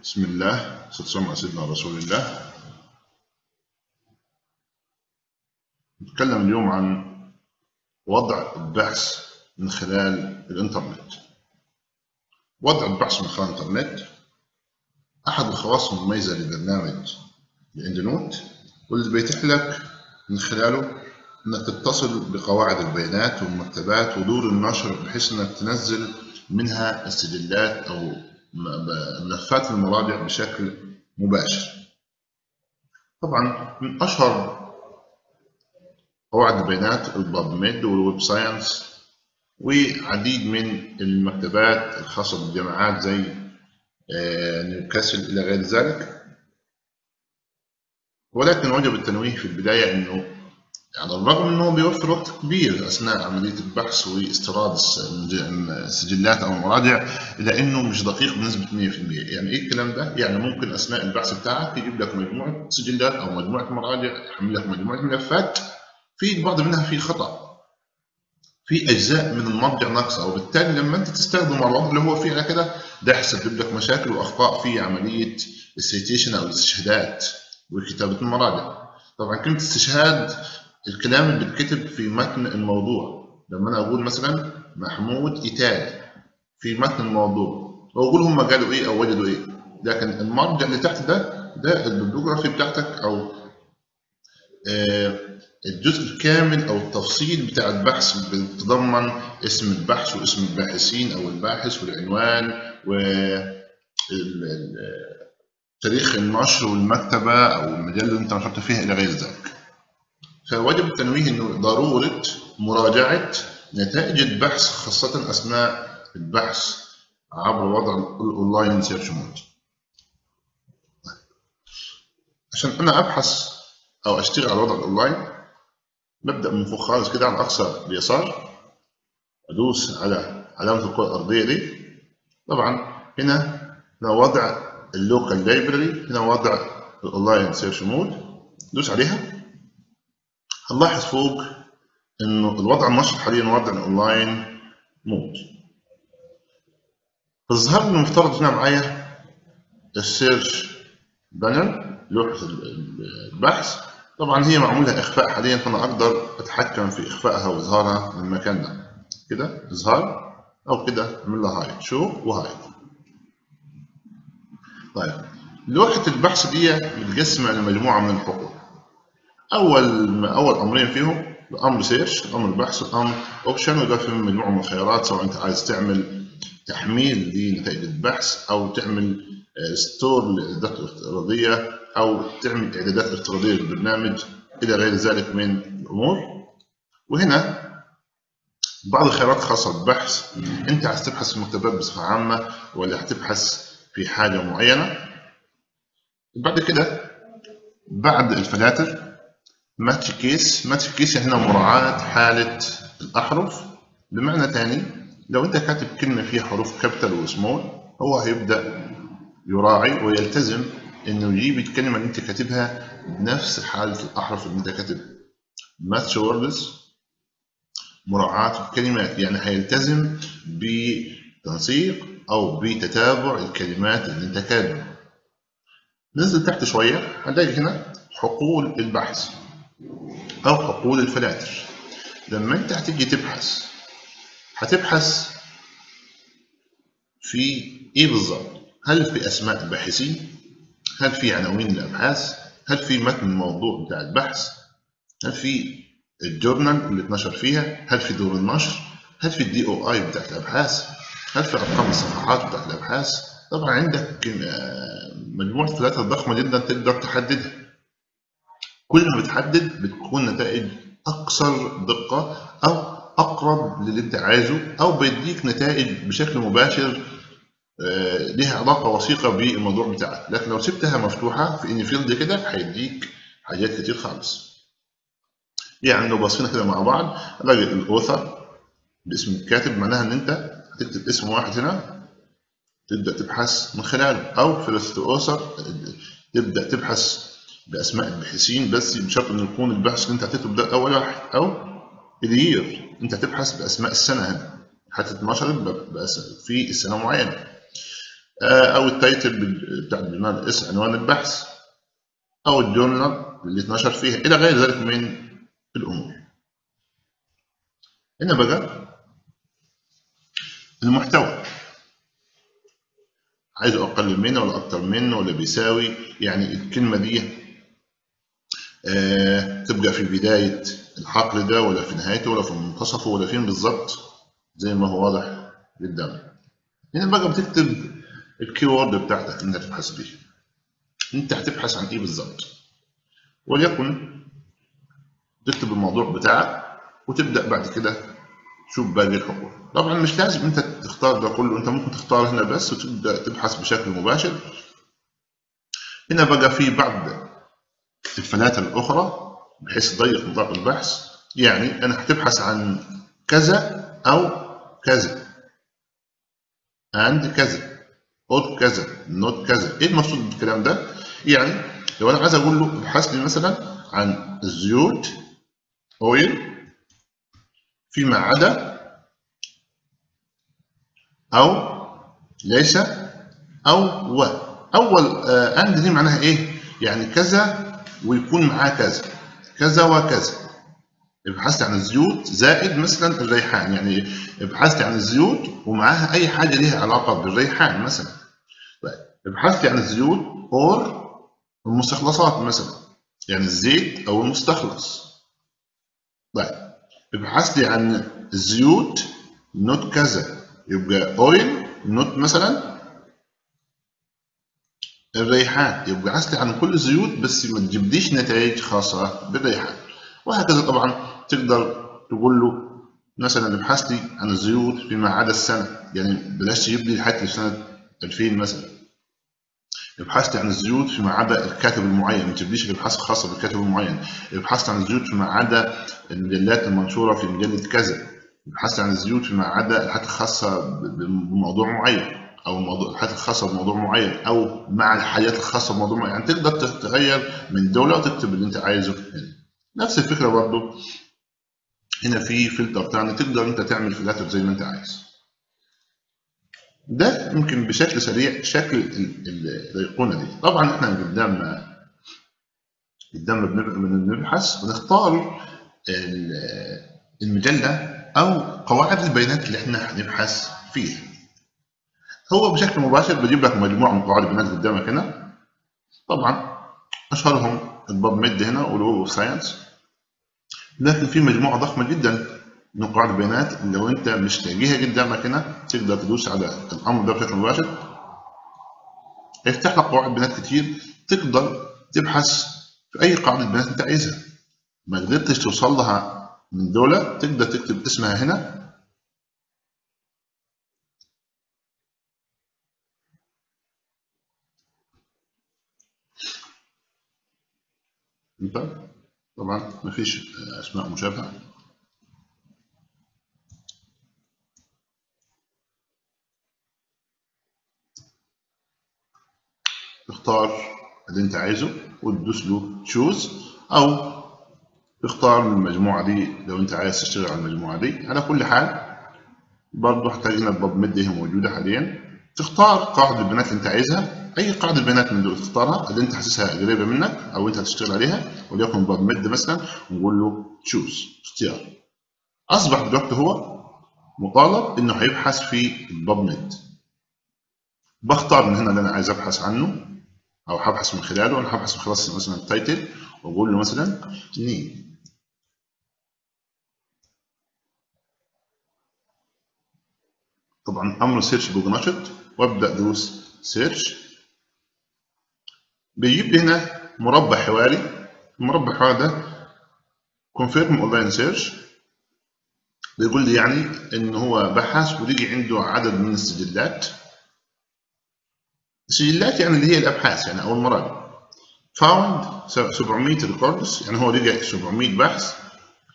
بسم الله والسلام على سيدنا رسول الله نتكلم اليوم عن وضع البحث من خلال الإنترنت وضع البحث من خلال الإنترنت أحد الخواص المميزة لبرنامج الإند نوت واللي بيتيح لك من خلاله إنك تتصل بقواعد البيانات والمكتبات ودور النشر بحيث إنك تنزل منها السجلات أو ملفات المراجع بشكل مباشر طبعا من أشهر قواعد البيانات الباب ميد والويب ساينس وعديد من المكتبات الخاصة بالجامعات زي نيوكاسل إلى غير ذلك ولكن وجب التنويه في البداية أنه على يعني الرغم أنه بيوفر وقت كبير أثناء عملية البحث واستيراد السجلات أو المراجع إلا أنه مش دقيق بنسبة 100% يعني إيه الكلام ده؟ يعني ممكن أثناء البحث بتاعك يجيب لك مجموعة سجلات أو مجموعة مراجع يحمل لك مجموعة ملفات في بعض منها في خطأ في أجزاء من المرجع ناقصة وبالتالي لما أنت تستخدم الوضع اللي هو فيه على كده ده يسبب لك مشاكل وأخطاء في عملية السيتيشن أو الاستشهادات وكتابة المراجع طبعا كلمة استشهاد الكلام اللي بيتكتب في متن الموضوع لما انا اقول مثلا محمود ايتالي في متن الموضوع واقول هم قالوا ايه او وجدوا ايه لكن المرجع اللي تحت ده ده البيبلوجرافي بتاعتك او آه الجزء الكامل او التفصيل بتاع البحث بيتضمن اسم البحث واسم الباحثين او الباحث والعنوان و تاريخ النشر والمكتبه او المجله اللي انت نشرت فيها الى غير ذلك. فوجب التنويه انه ضروره مراجعه نتائج البحث خاصه اثناء البحث عبر وضع الاونلاين سيرش مود. عشان انا ابحث او اشتغل على وضع الاونلاين ببدا من فوق خالص كده على اقصى اليسار ادوس على علامه الكره الارضيه دي طبعا هنا هنا وضع اللوكال لايبراري هنا وضع الاونلاين سيرش مود دوس عليها هنلاحظ فوق انه الوضع النشط حاليا وضع الاونلاين مود فظهر لي المفترض هنا معايا السيرش بانر لوحه البحث طبعا هي معمولة اخفاء حاليا فانا اقدر اتحكم في اخفائها واظهارها من المكان ده كده اظهار او كده اعمل لها هايد شو وهايد طيب لوحة البحث دي متقسمة على مجموعة من الحقوق اول اول امرين فيهم امر سيرش امر بحث وامر اوبشن وده فيهم مجموعه من الخيارات سواء انت عايز تعمل تحميل لنتائج البحث او تعمل ستور لاعدادات افتراضيه او تعمل اعدادات افتراضيه للبرنامج الى غير ذلك من الامور وهنا بعض الخيارات خاصه بالبحث انت عايز تبحث في المكتبات بصفه عامه ولا هتبحث في حاجه معينه بعد كده بعد الفلاتر ماتش كيس ماتش كيس يعني هنا مراعاة حالة الأحرف بمعنى تاني لو أنت كاتب كلمة فيها حروف كابيتال وسمول هو هيبدأ يراعي ويلتزم إنه يجيب الكلمة اللي أنت كاتبها بنفس حالة الأحرف اللي أنت كاتبها ماتش ووردز مراعاة الكلمات يعني هيلتزم بتنسيق أو بتتابع الكلمات اللي أنت كاتبها ننزل تحت شوية هنلاقي هنا حقول البحث أو حقول الفلاتر لما أنت هتيجي تبحث هتبحث في إيه بالظبط؟ هل في أسماء الباحثين؟ هل في عناوين الأبحاث؟ هل في متن الموضوع بتاع البحث؟ هل في الجورنال اللي اتنشر فيها؟ هل في دور النشر؟ هل في الدي او اي بتاعت الابحاث؟ هل في ارقام الصفحات بتاعت الابحاث؟ طبعا عندك مجموعه فلاتر ضخمه جدا تقدر تحددها. كل ما بتحدد بتكون نتائج اكثر دقه او اقرب للي انت عايزه او بيديك نتائج بشكل مباشر ليها علاقه وثيقه بالموضوع بتاعك لكن لو سبتها مفتوحه في ان فيلد كده هيديك حاجات كتير خالص يعني لو بصينا كده مع بعض الاقي الاوثر باسم الكاتب معناها ان انت هتكتب اسم واحد هنا تبدا تبحث من خلاله او في اوثر تبدا تبحث باسماء الباحثين بس بشرط انه يكون البحث اللي انت هتكتب ده اول واحد او اليير انت تبحث باسماء السنه هنا هتتنشر في السنه معينه او التايتل بتاع الجورنال اسم عنوان البحث او الجورنال اللي اتنشر فيها الى غير ذلك من الامور هنا بقى المحتوى عايزه اقل منه ولا اكتر منه ولا بيساوي يعني الكلمه دي آه تبقى في بدايه الحقل ده ولا في نهايته ولا في منتصفه ولا فين بالظبط زي ما هو واضح قدامك هنا بقى بتكتب الكي وورد بتاعتك اللي انت هتبحث بيه انت هتبحث عن ايه بالظبط وليكن تكتب الموضوع بتاعك وتبدا بعد كده تشوف باقي الحقوق طبعا مش لازم انت تختار ده كله انت ممكن تختار هنا بس وتبدا تبحث بشكل مباشر هنا بقى في بعض الفلاتر الاخرى بحيث تضيق نطاق البحث يعني انا هتبحث عن كذا او كذا عند كذا اوت كذا نوت كذا ايه المقصود بالكلام ده يعني لو انا عايز اقول له ابحث لي مثلا عن الزيوت اويل فيما عدا او ليس او و اول اند دي معناها ايه يعني كذا ويكون معاه كذا كذا وكذا ابحثت عن الزيوت زائد مثلا الريحان يعني ابحثت عن الزيوت ومعاها اي حاجه ليها علاقه بالريحان مثلا ابحثت عن الزيوت اور المستخلصات مثلا يعني الزيت او المستخلص طيب ابحث لي عن الزيوت نوت كذا يبقى اويل نوت مثلا الريحان يبقى ابحث لي عن كل الزيوت بس ما تجيبليش نتائج خاصه بالريحان وهكذا طبعا تقدر تقول له مثلا ابحث لي عن الزيوت فيما عدا السنه يعني بلاش تجيب لي لحد سنه 2000 مثلا ابحثت عن الزيوت فيما عدا الكاتب المعين ما تجيبليش الابحاث الخاصه بالكاتب المعين ابحثت عن الزيوت فيما عدا المجلات المنشوره في مجله كذا ابحثت عن الزيوت فيما عدا الحاجات الخاصه بموضوع معين او الموضوع الحاجات الخاصه بموضوع معين او مع الحاجات الخاصه بموضوع معين يعني تقدر تغير من دوله وتكتب اللي انت عايزه هنا نفس الفكره برضو هنا في فلتر تاني تقدر انت تعمل فلاتر زي ما انت عايز ده يمكن بشكل سريع شكل الايقونه دي طبعا احنا قدام قدامنا بنبحث بنختار المجله او قواعد البيانات اللي احنا هنبحث فيها هو بشكل مباشر بجيب لك مجموعه من قواعد البيانات قدامك هنا طبعا اشهرهم الباب ميد هنا والويب اوف ساينس لكن في مجموعه ضخمه جدا من قواعد البيانات لو انت مش لاقيها قدامك هنا تقدر تدوس على الامر ده بشكل مباشر يفتح لك قواعد بيانات كتير تقدر تبحث في اي قاعده بيانات انت عايزها ما قدرتش توصل لها من دولة تقدر تكتب اسمها هنا طبعا مفيش اسماء مشابهه تختار اللي انت عايزه وتدوس له تشوز او تختار من المجموعه دي لو انت عايز تشتغل على المجموعه دي على كل حال برضه هتلاقي هنا الباب ميد هي موجوده حاليا تختار قاعده البيانات اللي انت عايزها اي قاعده بيانات من دول تختارها اللي انت حاسسها قريبه منك او انت هتشتغل عليها وليكن باب ميد مثلا ونقول له تشوز اختيار اصبح دلوقتي هو مطالب انه هيبحث في الباب ميد بختار من هنا اللي انا عايز ابحث عنه او هبحث من خلاله انا هبحث من خلاص مثلا التايتل واقول له مثلا نيم طبعا امر سيرش بيبقى نشط وابدا ادوس سيرش بيجيب لي هنا مربع حواري المربع الحواري ده كونفيرم اونلاين سيرش بيقول لي يعني ان هو بحث ولقي عنده عدد من السجلات السجلات يعني اللي هي الابحاث يعني او المراجع فاوند 700 ريكوردز يعني هو لقى 700 بحث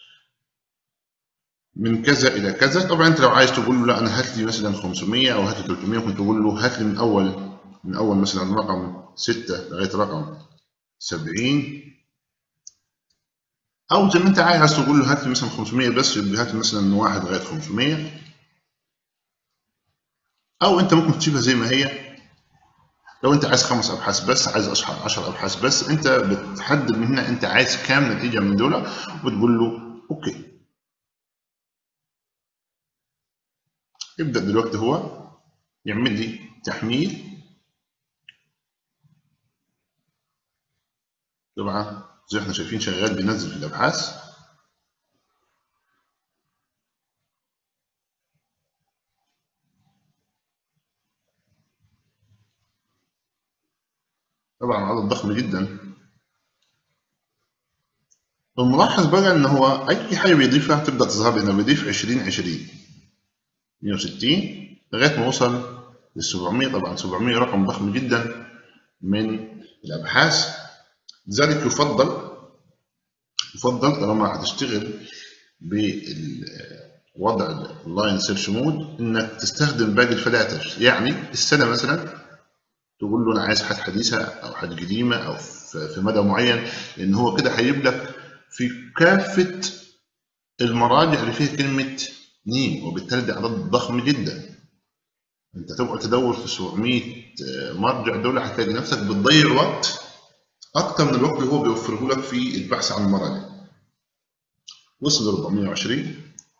من كذا الى كذا طبعا انت لو عايز تقول له لا انا هات لي مثلا 500 او هات لي 300 ممكن تقول له هات لي من اول من اول مثلا رقم 6 لغايه رقم 70 او زي ما انت عايز تقول له هات لي مثلا 500 بس يبقى هات لي مثلا من واحد لغايه 500 او انت ممكن تسيبها زي ما هي لو انت عايز خمس ابحاث بس عايز 10 ابحاث بس انت بتحدد من هنا انت عايز كام نتيجه من دول وتقول له اوكي يبدا دلوقتي هو يعمل لي تحميل طبعا زي ما احنا شايفين شغال بينزل في الابحاث طبعا عدد ضخم جدا الملاحظ بقى ان هو اي حاجه بيضيفها تبدا تظهر لي هنا بيضيف 20 20 160 لغايه ما وصل لل 700 طبعا 700 رقم ضخم جدا من الابحاث لذلك يفضل يفضل طالما هتشتغل بوضع اللاين سيرش مود انك تستخدم باقي الفلاتر يعني السنه مثلا تقول له انا عايز حاجه حديثه او حاجه قديمه او في مدى معين لان هو كده هيجيب لك في كافه المراجع اللي فيها كلمه نيم وبالتالي ده عدد ضخم جدا انت تقعد تدور في 700 مرجع دول هتلاقي نفسك بتضيع وقت اكتر من الوقت اللي هو بيوفره لك في البحث عن المراجع وصل ل 420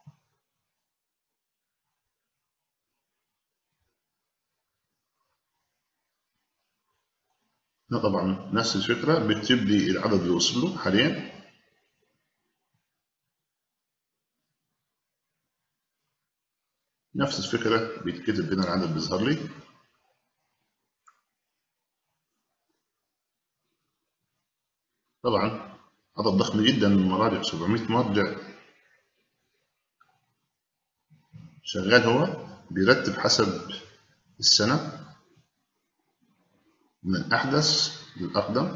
هنا طبعا نفس الفكرة بيكتب لي العدد اللي وصل له حاليا نفس الفكرة بيتكتب هنا العدد بيظهر لي طبعا عدد ضخم جدا من المراجع 700 مرجع شغال هو بيرتب حسب السنة من أحدث للأقدم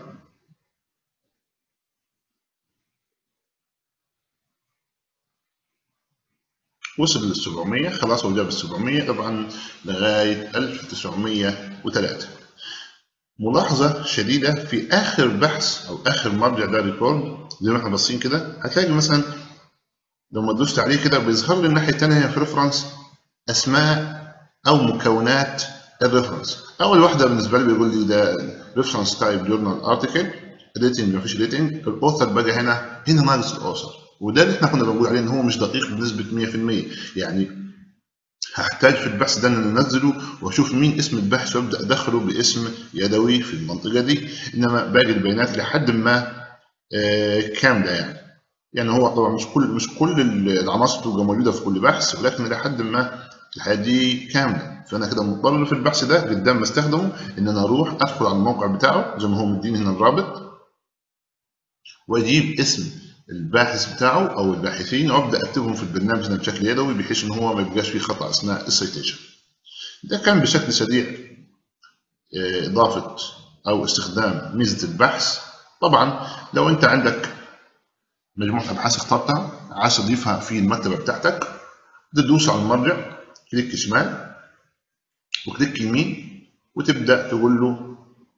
وصل لل 700 خلاص هو جاب ال 700 طبعا لغاية 1903 ملاحظة شديدة في آخر بحث أو آخر مرجع ده ريكورد زي ما احنا باصين كده هتلاقي مثلا لما دوست عليه كده بيظهر لي الناحية التانية في ريفرنس أسماء أو مكونات الريفرنس اول واحده بالنسبه لي بيقول لي ده ريفرنس تايب جورنال ارتكل ريتنج مفيش ريتنج الاوثر بقى هنا هنا ناقص الاوثر وده اللي احنا كنا بنقول عليه ان هو مش دقيق بنسبه 100% يعني هحتاج في البحث ده ان انا انزله واشوف مين اسم البحث وابدا ادخله باسم يدوي في المنطقه دي انما باقي البيانات لحد ما آه كامله يعني يعني هو طبعا مش كل مش كل العناصر تبقى موجوده في كل بحث ولكن لحد ما الحاجات دي كامله فانا كده مضطر في البحث ده قدام ما استخدمه ان انا اروح ادخل على الموقع بتاعه زي ما هو مديني هنا الرابط واجيب اسم الباحث بتاعه او الباحثين وابدا اكتبهم في البرنامج هنا بشكل يدوي بحيث ان هو ما يبقاش فيه خطا اثناء السيتيشن ده كان بشكل سريع اضافه او استخدام ميزه البحث طبعا لو انت عندك مجموعه ابحاث اخترتها عايز تضيفها في المكتبه بتاعتك تدوس على المرجع كليك شمال وكليك يمين وتبدا تقول له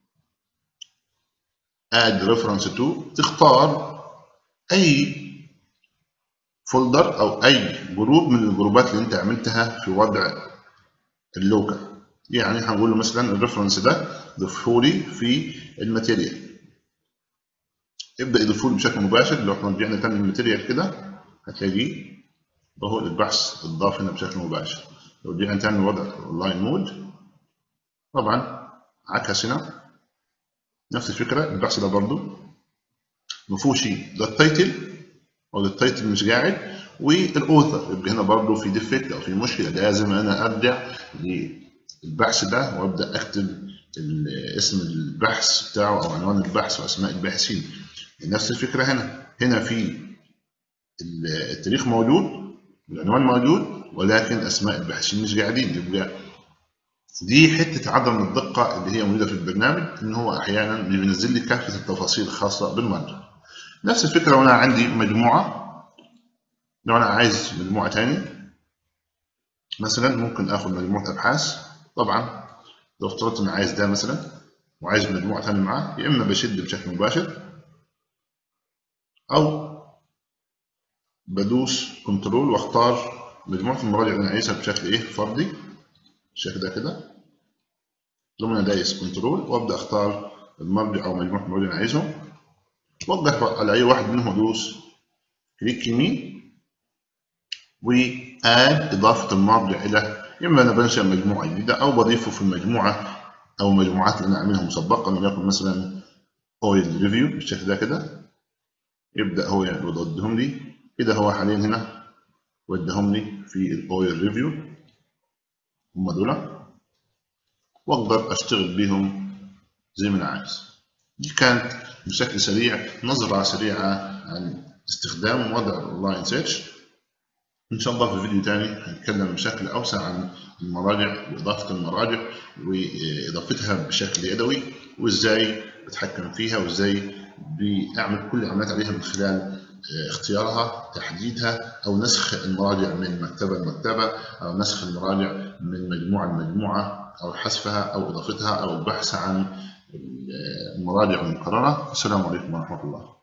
add reference to تختار اي فولدر او اي جروب من الجروبات اللي انت عملتها في وضع اللوكال يعني هنقول له مثلا الريفرنس ده ضيفه لي في الماتيريال ابدا يضيفه لي بشكل مباشر لو احنا رجعنا تاني الماتيريال كده هتلاقيه اهو البحث اتضاف هنا بشكل مباشر لو رجعنا تاني لوضع الاونلاين مود طبعا عكس هنا نفس الفكره البحث ده برضو ما فيهوش لا التايتل او التايتل مش قاعد والاوثر يبقى هنا برضو في ديفكت او في مشكله لازم انا ارجع للبحث ده وابدا اكتب اسم البحث بتاعه او عنوان البحث واسماء الباحثين نفس الفكره هنا هنا في التاريخ موجود العنوان موجود ولكن اسماء الباحثين مش قاعدين يبقى دي حته عدم الدقه اللي هي موجوده في البرنامج ان هو احيانا بينزل لي كافه التفاصيل الخاصه بالمرجع نفس الفكره لو انا عندي مجموعه لو انا عايز مجموعه تاني مثلا ممكن اخد مجموعه ابحاث طبعا لو افترضت اني عايز ده مثلا وعايز مجموعه ثانيه معاه يا اما بشد بشكل مباشر او بدوس كنترول واختار مجموعه المراجع اللي انا عايزها بشكل ايه فردي بالشكل ده كده ثم انا دايس كنترول وابدا اختار المرجع او مجموعه المراجع اللي انا عايزهم وضغط على اي واحد منهم ادوس كليك يمين واد اضافه المرجع الى اما انا بنشا مجموعه جديده او بضيفه في المجموعه او المجموعات اللي انا عاملها مسبقا وليكن مثلا اويل ريفيو بالشكل ده كده يبدا هو يودهم لي كده هو حاليا هنا ودهم لي في الاويل ريفيو هم دول واقدر اشتغل بيهم زي ما انا عايز دي كانت بشكل سريع نظرة سريعة عن استخدام وضع الاونلاين سيرش ان شاء الله في فيديو تاني هنتكلم بشكل اوسع عن المراجع واضافة المراجع واضافتها بشكل يدوي وازاي بتحكم فيها وازاي بيعمل كل العمليات عليها من خلال اختيارها تحديدها او نسخ المراجع من مكتبه لمكتبه او نسخ المراجع من مجموعه لمجموعه او حذفها او اضافتها او البحث عن المراجع المقرره السلام عليكم ورحمه الله